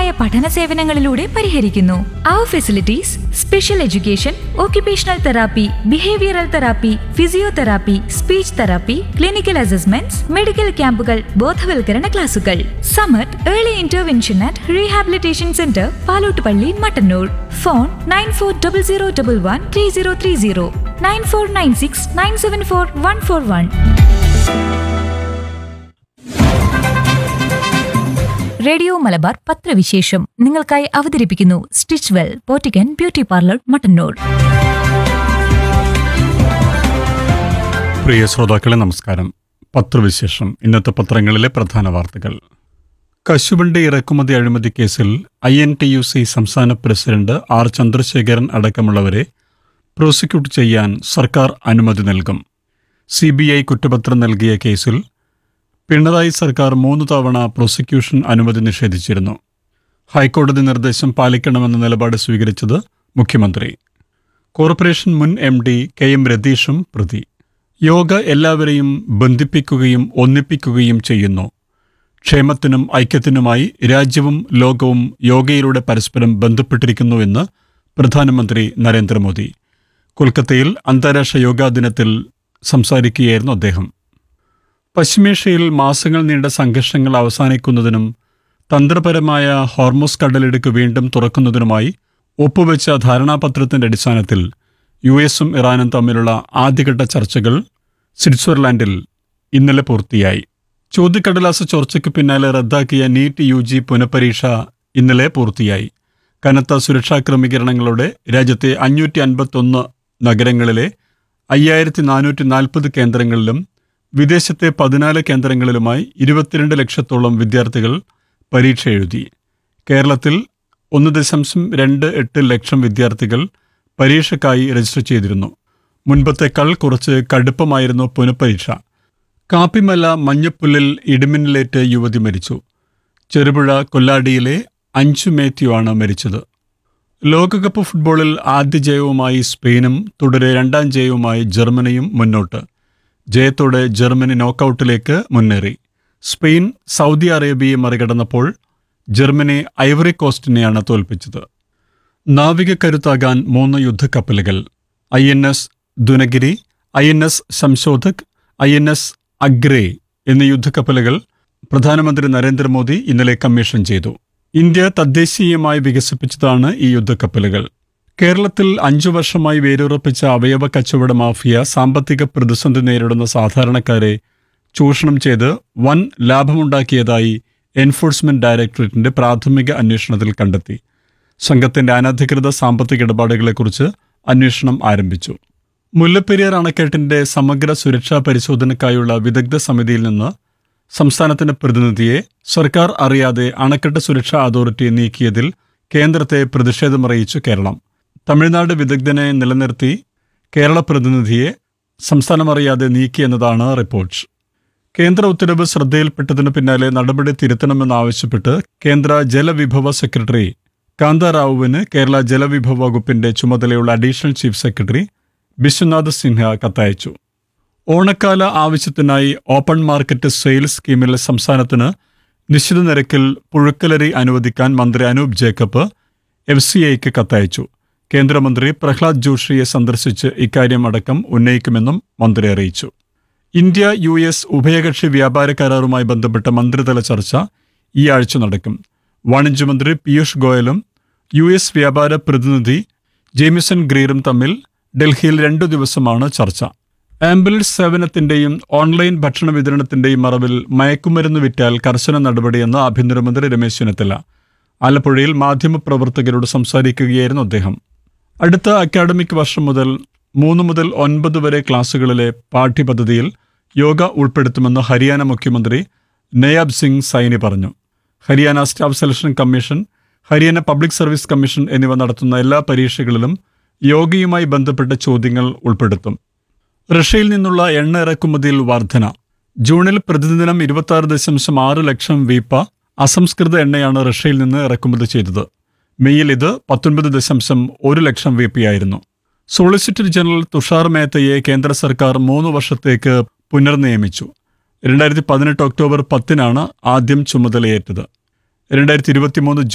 വിപുലമായ പഠന സേവനങ്ങളിലൂടെ പരിഹരിക്കുന്നു അവർ facilities special education occupational therapy behavioural therapy physiotherapy speech therapy clinical assessments medical ക്യാമ്പുകൾ ബോധവൽക്കരണ ക്ലാസുകൾ Samath early intervention and rehabilitation centre Palottupalli Mattannur phone nine four double zero double one three zero three zero nine four nine six nine seven four one four one Radio Malabar പത്രവിശേഷം നിങ്ങൾക്കായി അവതരിപ്പിക്കുന്നു Stitch Well പോറ്റിക്കൻ beauty parlour Mattannur പ്രിയ ശ്രോതാക്കളെ നമസ്കാരം പത്രവിശേഷം ഇന്നത്തെ പത്രങ്ങളിലെ പ്രധാന വാർത്തകൾ കശുവണ്ടി ഇറക്കുമതി അഴിമതി കേസിൽ I N T U C സംസ്ഥാന പ്രസിഡന്റ് ആർ ചന്ദ്രശേഖരൻ അടക്കമുള്ളവരെ പ്രോസിക്യൂട്ട് ചെയ്യാൻ സർക്കാർ അനുമതി നൽകും സി ബി ഐ കുറ്റപത്രം നൽകിയ കേസിൽ പിണറായി സർക്കാർ മൂന്ന് തവണ പ്രോസിക്യൂഷൻ അനുമതി നിഷേധിച്ചിരുന്നു ഹൈക്കോടതി നിർദ്ദേശം പാലിക്കണമെന്ന നിലപാട് സ്വീകരിച്ചത് മുഖ്യമന്ത്രി കോർപ്പറേഷൻ മുൻ എം ഡി കെ എം രതീഷും പ്രതി യോഗ എല്ലാവരെയും ബന്ധിപ്പിക്കുകയും ഒന്നിപ്പിക്കുകയും ചെയ്യുന്നു ക്ഷേമത്തിനും ഐക്യത്തിനുമായി രാജ്യവും ലോകവും യോഗയിലൂടെ പരസ്പരം ബന്ധപ്പെട്ടിരിക്കുന്നുവെന്ന് പ്രധാനമന്ത്രി നരേന്ദ്രമോദി കൊൽക്കത്തയിൽ അന്താരാഷ്ട്ര യോഗാ ദിനത്തിൽ സംസാരിക്കുകയായിരുന്നു അദ്ദേഹം പശ്ചിമേഷ്യയിൽ മാസങ്ങൾ നീണ്ട സംഘർഷങ്ങൾ അവസാനിക്കുന്നതിനും തന്ത്രപരമായ ഹോർമോസ് കടലിടുക്ക് വീണ്ടും തുറക്കുന്നതിനുമായി ഒപ്പുവെച്ച ധാരണാപത്രത്തിന്റെ അടിസ്ഥാനത്തിൽ യു എസും ഇറാനും തമ്മിലുള്ള ആദ്യഘട്ട ചർച്ചകൾ സ്വിറ്റ്സർലാൻഡിൽ ഇന്നലെ പൂർത്തിയായി ചോദ്യക്കടലാസ് ചോർച്ചയ്ക്ക് പിന്നാലെ റദ്ദാക്കിയ നീറ്റ് യു ജി പുനഃപരീക്ഷ ഇന്നലെ പൂർത്തിയായി കനത്ത സുരക്ഷാ ക്രമീകരണങ്ങളോടെ രാജ്യത്തെ അഞ്ഞൂറ്റി അൻപത്തൊന്ന് നഗരങ്ങളിലെ അയ്യായിരത്തി നാനൂറ്റി നാൽപ്പത് കേന്ദ്രങ്ങളിലും വിദേശത്തെ പതിനാല് കേന്ദ്രങ്ങളിലുമായി ഇരുപത്തിരണ്ട് ലക്ഷത്തോളം വിദ്യാർത്ഥികൾ പരീക്ഷ എഴുതി കേരളത്തിൽ ഒന്ന് ദശാംശം രണ്ട് എട്ട് ലക്ഷം വിദ്യാർത്ഥികൾ പരീക്ഷയ്ക്കായി രജിസ്റ്റർ ചെയ്തിരുന്നു മുൻപത്തേക്കാൾ കുറച്ച് കടുപ്പമായിരുന്നു പുനഃപരീക്ഷ കാപ്പിമല മഞ്ഞപ്പുല്ലിൽ ഇടിമിന്നലേറ്റ് യുവതി മരിച്ചു ചെറുപുഴ കൊല്ലാടിയിലെ അഞ്ചു മേത്യു ആണ് മരിച്ചത് ലോകകപ്പ് ഫുട്ബോളിൽ ആദ്യ ജയവുമായി സ്പെയിനും തുടരെ രണ്ടാം ജയവുമായി ജർമ്മനിയും മുന്നോട്ട് ജയത്തോടെ ജർമ്മനി നോക്കൌട്ടിലേക്ക് മുന്നേറി സ്പെയിൻ സൗദി അറേബ്യയെ മറികടന്നപ്പോൾ ജർമ്മനി ഐവറി കോസ്റ്റിനെയാണ് തോൽപ്പിച്ചത് നാവികക്കരുത്താകാൻ മൂന്ന് യുദ്ധക്കപ്പലുകൾ I N S Dunagiri I N S Samshodhak I N S Agray എന്നീ യുദ്ധക്കപ്പലുകൾ പ്രധാനമന്ത്രി നരേന്ദ്രമോദി ഇന്നലെ കമ്മീഷൻ ചെയ്തു ഇന്ത്യ തദ്ദേശീയമായി വികസിപ്പിച്ചതാണ് ഈ യുദ്ധക്കപ്പലുകൾ കേരളത്തിൽ അഞ്ചു വർഷമായി വേരുറപ്പിച്ച അവയവ കച്ചവട മാഫിയ സാമ്പത്തിക പ്രതിസന്ധി നേരിടുന്ന സാധാരണക്കാരെ ചൂഷണം ചെയ്ത് വൻ ലാഭമുണ്ടാക്കിയതായി എൻഫോഴ്സ്മെന്റ് ഡയറക്ടറേറ്റിന്റെ പ്രാഥമിക അന്വേഷണത്തിൽ കണ്ടെത്തി സംഘത്തിന്റെ അനധികൃത സാമ്പത്തിക ഇടപാടുകളെക്കുറിച്ച് അന്വേഷണം ആരംഭിച്ചു മുല്ലപ്പെരിയാർ അണക്കെട്ടിന്റെ സമഗ്ര സുരക്ഷാ പരിശോധനയ്ക്കായുള്ള വിദഗ്ധ സമിതിയിൽ നിന്ന് സംസ്ഥാനത്തിന്റെ പ്രതിനിധിയെ സർക്കാർ അറിയാതെ അണക്കെട്ട് സുരക്ഷാ അതോറിറ്റി നീക്കിയതിൽ കേന്ദ്രത്തെ പ്രതിഷേധമറിയിച്ചു കേരളം തമിഴ്നാട് വിദഗ്ധനെ നിലനിർത്തി കേരള പ്രതിനിധിയെ സംസ്ഥാനമറിയാതെ നീക്കിയെന്നതാണ് റിപ്പോർട്ട് കേന്ദ്ര ഉത്തരവ് ശ്രദ്ധയിൽപ്പെട്ടതിനു പിന്നാലെ നടപടി തിരുത്തണമെന്നാവശ്യപ്പെട്ട് കേന്ദ്ര ജലവിഭവ സെക്രട്ടറി കാന്താറാവുവിന് കേരള ജലവിഭവ വകുപ്പിന്റെ ചുമതലയുള്ള additional chief secretary Bishwanath Sinha കത്തയച്ചു ഓണക്കാല ആവശ്യത്തിനായി ഓപ്പൺ മാർക്കറ്റ് സെയിൽസ് സ്കീമിൽ സംസ്ഥാനത്തിന് നിശ്ചിത നിരക്കിൽ പുഴുക്കലരി അനുവദിക്കാൻ മന്ത്രി അനൂപ് ജേക്കബ് എഫ് സി ഐക്ക് കത്തയച്ചു കേന്ദ്രമന്ത്രി പ്രഹ്ലാദ് ജോഷിയെ സന്ദർശിച്ച് ഇക്കാര്യം അടക്കം ഉന്നയിക്കുമെന്നും മന്ത്രി അറിയിച്ചു ഇന്ത്യ യു എസ് ഉഭയകക്ഷി വ്യാപാര കരാറുമായി ബന്ധപ്പെട്ട മന്ത്രിതല ചർച്ച ഈ ആഴ്ച നടക്കും വാണിജ്യമന്ത്രി പീയൂഷ് ഗോയലും യു എസ് വ്യാപാര പ്രതിനിധി ജെയിമിസൺ ഗ്രീറും തമ്മിൽ ഡൽഹിയിൽ രണ്ടു ദിവസമാണ് ചർച്ച ആംബുലൻസ് സേവനത്തിന്റെയും ഓൺലൈൻ ഭക്ഷണ വിതരണത്തിന്റെയും മറവിൽ മയക്കുമരുന്ന് വിറ്റാൽ കർശന നടപടിയെന്ന് ആഭ്യന്തരമന്ത്രി രമേശ് ചെന്നിത്തല ആലപ്പുഴയിൽ മാധ്യമപ്രവർത്തകരോട് സംസാരിക്കുകയായിരുന്നു അദ്ദേഹം അടുത്ത അക്കാഡമിക് വർഷം മുതൽ മൂന്ന് മുതൽ ഒൻപത് വരെ ക്ലാസുകളിലെ പാഠ്യപദ്ധതിയിൽ യോഗ ഉൾപ്പെടുത്തുമെന്ന് ഹരിയാന മുഖ്യമന്ത്രി നയാബ് സിംഗ് സൈനി പറഞ്ഞു Haryana staff selection commission Haryana public service commission എന്നിവ നടത്തുന്ന എല്ലാ പരീക്ഷകളിലും യോഗയുമായി ബന്ധപ്പെട്ട ചോദ്യങ്ങൾ ഉൾപ്പെടുത്തും റഷ്യയിൽ നിന്നുള്ള എണ്ണ ഇറക്കുമതിയിൽ വർധന ജൂണിൽ പ്രതിദിനം ഇരുപത്തി ആറ് ദശാംശം ആറ് ലക്ഷം വീപ്പ അസംസ്കൃത എണ്ണയാണ് റഷ്യയിൽ നിന്ന് ഇറക്കുമതി ചെയ്തത് മെയ്യിൽ ഇത് പത്തൊൻപത് ദശാംശം ഒരു ലക്ഷം വീപ്പയായിരുന്നു സോളിസിറ്റർ ജനറൽ തുഷാർ മേത്തയെ കേന്ദ്ര സർക്കാർ മൂന്ന് വർഷത്തേക്ക് പുനർനിയമിച്ചു രണ്ടായിരത്തി പതിനെട്ട് ഒക്ടോബർ പത്തിനാണ് ആദ്യം ചുമതലയേറ്റത് രണ്ടായിരത്തി ഇരുപത്തിമൂന്ന്